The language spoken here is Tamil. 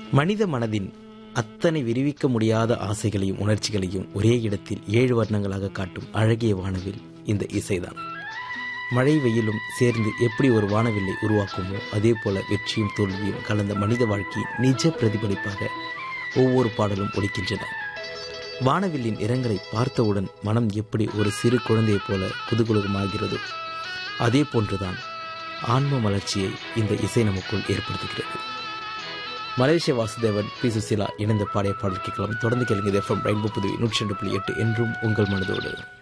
மனித மனதின் அத்தனை விரிவிக்க முடியாத ஆசைகளையும் உணர்ச்சிகளையும் ஒரே இடத்தில் ஏழு வர்ணங்களாக காட்டும் அழகிய வானவில் இந்த இசைதான் மழை வெயிலும் சேர்ந்து எப்படி ஒரு வானவில்லை உருவாக்குமோ அதே போல வெற்றியும் தோல்வியும் கலந்த மனித வாழ்க்கையின் நிஜ பிரதிபலிப்பாக ஒவ்வொரு பாடலும் ஒலிக்கின்றன வானவில்லின் இரங்கலை பார்த்தவுடன் மனம் எப்படி ஒரு சிறு குழந்தையைப் போல குதூகலமாகிறதோ அதே போன்றுதான் ஆன்ம மலர்ச்சியை இந்த இசை நமக்குள் ஏற்படுத்துகிறது மலேசிய வாசுதேவன் பி சுசிலா இணைந்த பாடிய பாடல் கேட்கலாம் தொடர்ந்து கேளுங்க எஃப்எம் ரெயின்போ புதுவை நூற்றி ரெண்டு புள்ளி எட்டு என்றும் உங்கள் மனதோடு